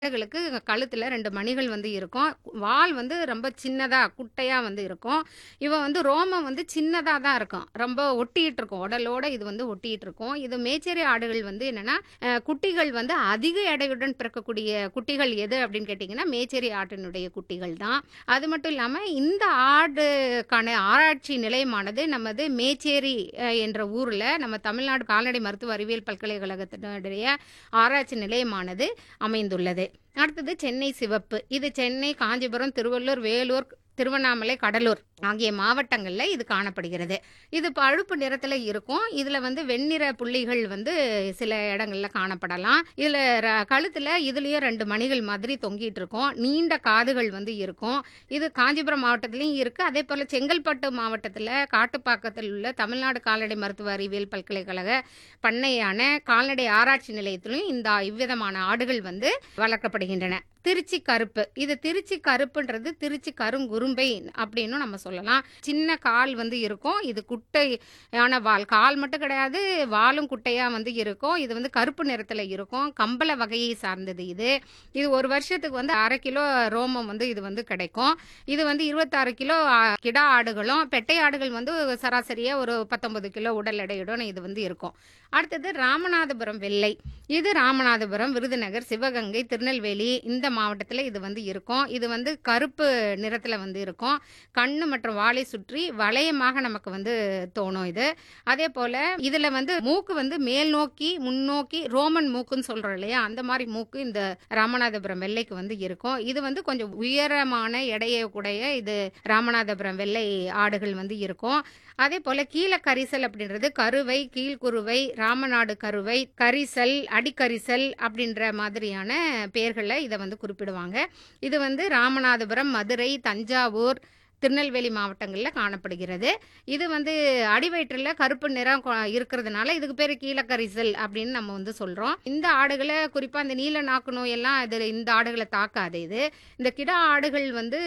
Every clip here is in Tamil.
ஆடுகளுக்கு கழுத்துல 2 மணிகள் வந்து இருக்கும். வால் வந்து ரொம்ப சின்னதா, குட்டையா வந்து இருக்கும். இவ வந்து ரோமம் வந்து சின்னதா தான் இருக்கும். ரொம்ப ஒட்டிட்டு இருக்கும். உடலோட இது வந்து ஒட்டிட்டு இருக்கும். இது மேச்சேரி ஆடுகள் வந்து என்னன்னா, அ குட்டிகள் வந்து அதிக எடையுடன் பிறக்கக்கூடிய குட்டிகள் எது அப்படின்னு கேட்டீங்கன்னா, மேச்சேரி ஆட்டினுடைய குட்டிகள் தான். அது மட்டும் இல்லாம இந்த ஆடுக்கான ஆராய்ச்சி நிலையமானது நமது மேச்சேரி அ என்ற ஊர்ல நம்ம தமிழ்நாடு கால்நடை மருத்துவ அறிவியல் பல்கலைக்கழகத்தினுடைய ஆராய்ச்சி நிலையமானது அமைந்துள்ளது. அடுத்தது சென்னை சிவப்பு. இது சென்னை, காஞ்சிபுரம், திருவள்ளூர், வேலூர், திருவண்ணாமலை, கடலூர் ஆகிய மாவட்டங்கள்ல இது காணப்படுகிறது. இது பழுப்பு நிறத்துல இருக்கும். இதுல வந்து வெண்ணிற புள்ளிகள் வந்து சில இடங்கள்ல காணப்படலாம். இதுல ர கழுத்துல இதுலயும் 2 மணிகள் மாதிரி தொங்கிட்டு இருக்கும். நீண்ட காதுகள் வந்து இருக்கும். இது காஞ்சிபுரம் மாவட்டத்திலயும் இருக்கு. அதேபோல செங்கல்பட்டு மாவட்டத்துல காட்டுப்பாக்கத்தில் உள்ள தமிழ்நாடு கால்நடை மருத்துவ அறிவியல் பல்கலைக்கழக பண்ணையான கால்நடை ஆராய்ச்சி நிலையத்திலும் இந்த இவ்விதமான ஆடுகள் வந்து வளர்க்கப்படுகின்றன. திருச்சி கருப்பு. இது திருச்சி கருப்புன்றது திருச்சி கருங்குரும்பை அப்படின்னும் நம்ம சொல்லலாம். சின்ன கால் வந்து இருக்கும். இது குட்டையான வால். கால் மட்டும் கிடையாது, வாலும் குட்டையா வந்து இருக்கும். இது வந்து கருப்பு நிறத்துல இருக்கும். கம்பள வகையை சார்ந்தது இது. இது ஒரு வருஷத்துக்கு வந்து 1/2 கிலோ ரோமம் வந்து இது வந்து கிடைக்கும். இது வந்து 26 கிலோ அ கிடா ஆடுகளும், பெட்டை ஆடுகள் வந்து சராசரியா ஒரு 19 கிலோ உடல் எடையுடன் இது வந்து இருக்கும். அடுத்தது ராமநாதபுரம் வெள்ளை. இது ராமநாதபுரம், விருதுநகர், சிவகங்கை, திருநெல்வேலி இந்த மாவட்டத்துல இது வந்து இருக்கும். இது வந்து கருப்பு நிறத்துல வந்து இருக்கும். கண்ணு மற்றும் வாலை சுற்றி வளையமாக நமக்கு வந்து தோணும் இது. அதேபோல இதுல வந்து மூக்கு வந்து மேல் நோக்கி, முன்னோக்கி ரோமன் மூக்குன்னு சொல்றோம் இல்லையா? அந்த மாரி மூக்கு இந்த ராமநாதபுரம் வெள்ளைக்கு வந்து இருக்கும். இது வந்து கொஞ்சம் உயரமான எடையை உடைய இது ராமநாதபுரம் வெள்ளை ஆடுகள் வந்து இருக்கும். அதேபோல கீழ கரிசல் அப்படின்றது கருவை, கீழ்குருவை, ராமநாடு கருவை, கரிசல், அடிக்கரிசல் அப்படின்ற மாதிரியான பெயர்கள்ல இத வந்து குறிப்பிடுவாங்க. இது வந்து ராமநாதபுரம், மதுரை, தஞ்சாவூர், திருநெல்வேலி மாவட்டங்கள்ல காணப்படுகிறது. இது வந்து அடிவயிற்றுல கருப்பு நிறம் கொ இருக்கிறதுனால இதுக்கு பேரு கீழக்கரிசல் அப்படின்னு நம்ம வந்து சொல்றோம். இந்த ஆடுகள குறிப்பா இந்த நீல நாக்கு நோயெல்லாம் இது இந்த ஆடுகள தாக்காது இது. இந்த கிடா ஆடுகள் வந்து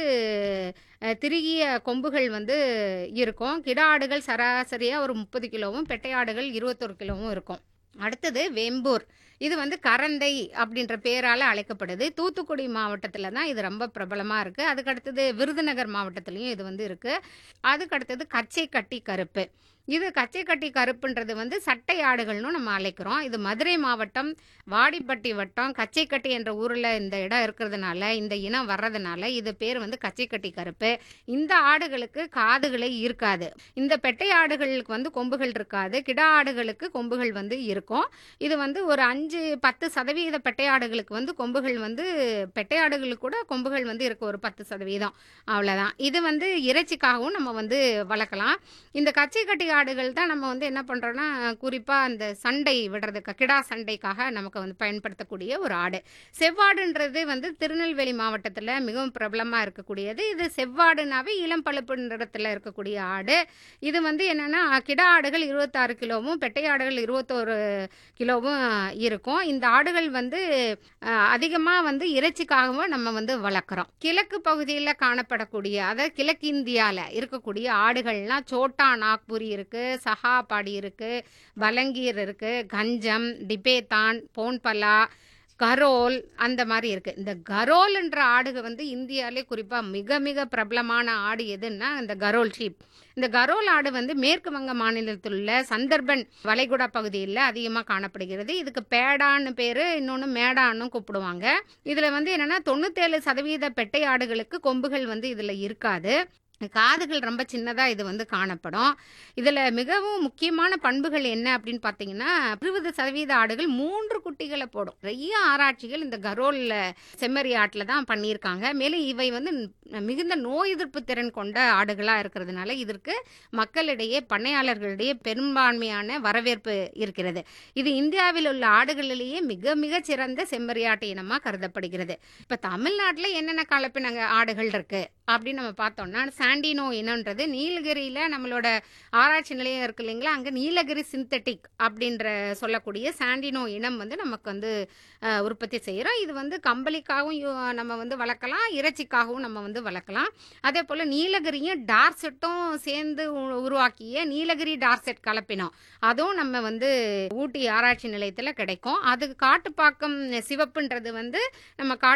அ திருகிய கொம்புகள் வந்து இருக்கும். கிடா ஆடுகள் சராசரியா ஒரு 30 கிலோவும், பெட்டை ஆடுகள் 21 கிலோவும் இருக்கும். அடுத்தது வெம்பூர். இது வந்து கரந்தை அப்படின்ற பெயரால அழைக்கப்படுது. தூத்துக்குடி மாவட்டத்துல தான் இது ரொம்ப பிரபலமா இருக்கு. அதுக்கு அடுத்தது விருதுநகர் மாவட்டத்திலயும் இது வந்து இருக்கு. அதுக்கு அடுத்தது கச்சைக்கட்டி கருப்பு. இது கச்சைக்கட்டி கருப்புன்றது வந்து சட்டை ஆடுகள்னும் நம்ம அழைக்கிறோம். இது மதுரை மாவட்டம், வாடிப்பட்டி வட்டம், கச்சைக்கட்டி என்ற ஊர்ல இந்த இடம் இருக்கிறதுனால, இந்த இனம் வர்றதுனால இது பேர் வந்து கச்சைக்கட்டி கருப்பு. இந்த ஆடுகளுக்கு காதுகளே இருக்காது. இந்த பெட்டை ஆடுகளுக்கு வந்து கொம்புகள் இருக்காது. கிடா ஆடுகளுக்கு கொம்புகள் வந்து இருக்கும். இது வந்து ஒரு 5, 10% பெட்டை ஆடுகளுக்கு வந்து கொம்புகள் வந்து பெட்டை ஆடுகளுக்கு கூட கொம்புகள் வந்து இருக்கு ஒரு 10% அவ்வளோதான். இது வந்து இறைச்சிக்காகவும் நம்ம வந்து வளர்க்கலாம். இந்த கச்சைக்கட்டி ஆடுகள் தான் நம்ம வந்து என்ன பண்றோம்னா, குறிப்பா அந்த சண்டை விடுறதுக்கு கிடா சண்டைக்காக நமக்கு வந்து பயன்படுத்தக்கூடிய ஒரு ஆடு. செவ்வாடுன்றது வந்து திருநெல்வேலி மாவட்டத்துல மிகவும் பிரபலமா இருக்கக்கூடியது. இது செவ்வாடுனாவே இளம் பழுப்பு நிறத்துல இருக்கக்கூடிய ஆடு. இது வந்து என்னன்னா, கிடா ஆடுகள் 26 கிலோவும், பெட்டை ஆடுகள் 21 கிலோவும் இருக்கும். இந்த ஆடுகள் வந்து அ அதிகமா வந்து இறைச்சிக்காகவும் நம்ம வந்து வளர்க்குறோம். கிழக்கு பகுதியில காணப்படக்கூடிய அதாவது கிழக்கிந்தியால இருக்கக்கூடிய ஆடுகள்லாம் சோட்டா நாக்புரி இருக்கு, சஹாபாடி இருக்கு, பலங்கீர் இருக்கு, கஞ்சம், டிபேத்தான், போன்பலா, கரோல் அந்த மாரி இருக்கு. இந்த கரோல்ன்ற ஆடுக வந்து இந்தியாலே குறிப்பா மிக மிக பிரபலமான ஆடு எதுன்னா, இந்த கரோல் ஷீப். இந்த கரோல் ஆடு வந்து மேற்கு வங்க மாநிலத்தில் உள்ள சந்தர்பன் வளைகுடா பகுதியில அதிகமா காணப்படுகிறது. இதுக்கு பேடான்னு பேரு, இன்னொன்னு மேடான்னும் கூப்பிடுவாங்க. இதுல வந்து என்னன்னா 97% பெட்டை ஆடுகளுக்கு கொம்புகள் வந்து இதுல இருக்காது. காதுகள் ரொம்ப சின்னதா இது வந்து காணப்படும். இதுல மிகவும் முக்கியமான பண்புகள் என்ன அப்படின்னு பார்த்தீங்கன்னா, 20% ஆடுகள் 3 குட்டிகள போடும். நிறைய ஆராய்ச்சிகள் இந்த கரோல் செம்மறி ஆட்டுல தான் பண்ணியிருக்காங்க. மேலும் இவை வந்து மிகுந்த நோய் எதிர்ப்பு திறன் கொண்ட ஆடுகளா இருக்கிறதுனால, இதற்கு மக்களிடையே, பண்ணையாளர்களிடையே பெரும்பான்மையான வரவேற்பு இருக்கிறது. இது இந்தியாவில் உள்ள ஆடுகளிலேயே மிக மிகச் சிறந்த செம்மறி ஆட்டு இனமா கருதப்படுகிறது. இப்ப தமிழ்நாட்டுல என்னென்ன கலப்பினங்க ஆடுகள் இருக்கு அப்படின்னு நம்ம பார்த்தோம்னா சாண்டினோ இனம்ன்றது நீலகிரியில் நம்மளோட ஆராய்ச்சி நிலையம் இருக்கு இல்லைங்களா அங்கே நீலகிரி சிந்தட்டிக் அப்படின்ற சொல்லக்கூடிய சாண்டினோ இனம் வந்து நமக்கு வந்து அஹ், உற்பத்தி செய்கிறோம் இது வந்து கம்பளிக்காகவும் யூ- நம்ம வந்து வளர்க்கலாம் இறைச்சிக்காகவும் நம்ம வந்து வளர்க்கலாம் அதே போல் நீலகிரியும் டார்செட்டும் சேர்ந்து உ- உருவாக்கிய நீலகிரி டார்செட் கலப்பினம் அதுவும் நம்ம வந்து ஊட்டி ஆராய்ச்சி நிலையத்தில் கிடைக்கும் அது காட்டுப்பாக்கம் சிவப்புன்றது வந்து நம்ம காட்டு